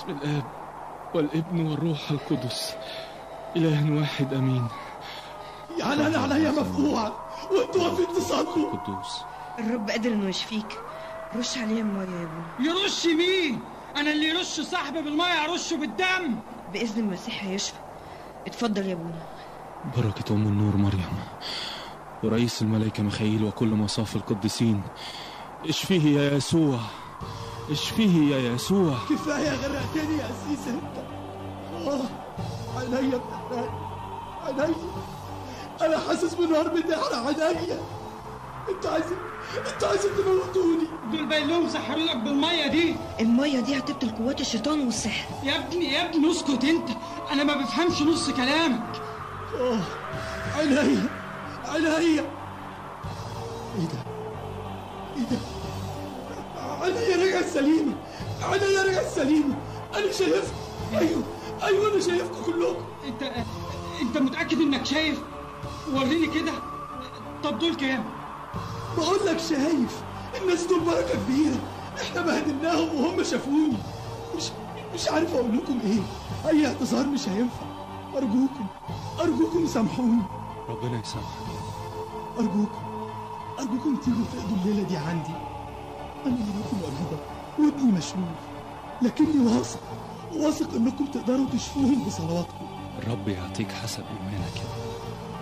باسم الآب والابن والروح القدس إله واحد أمين يعني انا عليا مفتوحه وانتوا واقفين تصلوا قدوس الرب قادر انه يشفيك رش عليه الميه يا ابونا يرش مين انا اللي يرش صاحبي بالميه ارشه بالدم باذن المسيح هيشفى اتفضل يا ابونا بركة أم النور مريم ورئيس الملائكة ميخائيل وكل مصاف القديسين اشفيه يا يسوع اشفيه يا يسوع كفايه غرقتني يا سيس انت اه عينيا بتحرق عينيا انا حاسس بنار بتحرق عينيا انتوا عايزين انتوا عايزين تموتوني دول باين لهم سحروا لك بالميه دي الميه دي هتبطل قوات الشيطان والسحر يا ابني يا ابني اسكت انت انا ما بفهمش نص كلامك اه عينيا عينيا ايه ده ايه ده عينيا رجعت سليمه عينيا رجعت سليمه انا شايفكم ايوه ايوه انا شايفكم كلكم انت انت متاكد انك شايف وريني كده طب دول كام بقول لك شايف الناس دول بركه كبيره احنا بهدلناهم وهم شافوني مش مش عارف اقول لكم ايه اي اعتذار مش هينفع ارجوكم ارجوكم سامحوني ربنا يسامحك ارجوكم ارجوكم تيجوا تقضوا الليله دي عندي انا مراتي مريضه وابني مشلول لكني واثق واثق انكم تقدروا تشفوهم بصلواتكم الرب يعطيك حسب إيمانك يا ابني.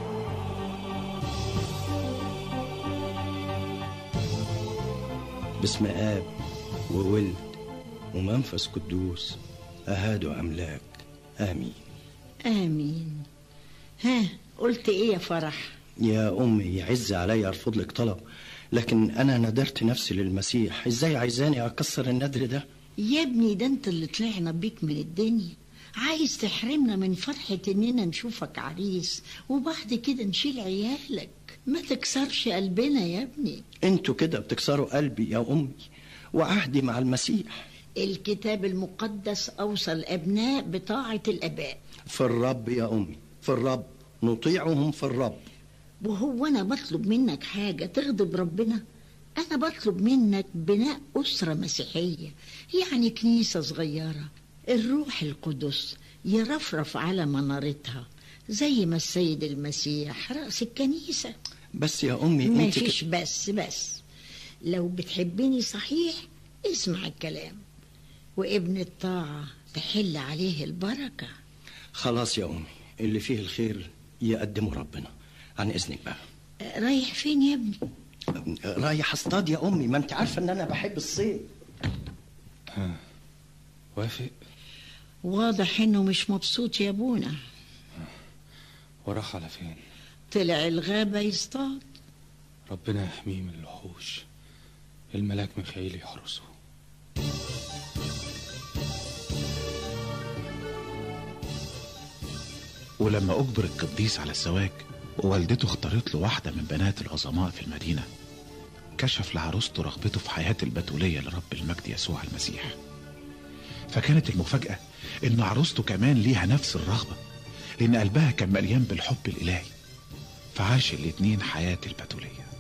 باسم آب وولد ومنفس قدوس أهاد أملاك آمين آمين ها قلت إيه يا فرح يا أمي يعز علي أرفض لك طلب لكن أنا ندرت نفسي للمسيح إزاي عايزاني أكسر الندر ده يا ابني ده انت اللي طلعنا بيك من الدنيا عايز تحرمنا من فرحة اننا نشوفك عريس وبعد كده نشيل عيالك ما تكسرش قلبنا يا ابني انتوا كده بتكسروا قلبي يا أمي وعهدي مع المسيح الكتاب المقدس أوصى الأبناء بطاعة الآباء في الرب يا أمي في الرب نطيعهم في الرب وهو أنا بطلب منك حاجة تغضب ربنا أنا بطلب منك بناء أسرة مسيحية يعني كنيسة صغيرة الروح القدس يرفرف على منارتها زي ما السيد المسيح رأس الكنيسة بس يا أمي ما انت فيش ك... بس بس لو بتحبني صحيح اسمع الكلام وابن الطاعة تحل عليه البركة خلاص يا أمي اللي فيه الخير يقدمه ربنا عن إذنك بقى آه، رايح فين يا ابني رايح اصطاد يا أمي ما أنت عارفة إن أنا بحب الصيد وافق واضح انه مش مبسوط يا ابونا وراح على فين طلع الغابة يصطاد ربنا يحميه من الوحوش الملاك ميخائيل يحرسه ولما أجبر القديس على الزواج ووالدته اختارت له واحدة من بنات العظماء في المدينة كشف لعروسته رغبته في حياة البتولية لرب المجد يسوع المسيح فكانت المفاجأة إن عروسته كمان ليها نفس الرغبة لأن قلبها كان مليان بالحب الإلهي فعاش الاتنين حياة البتولية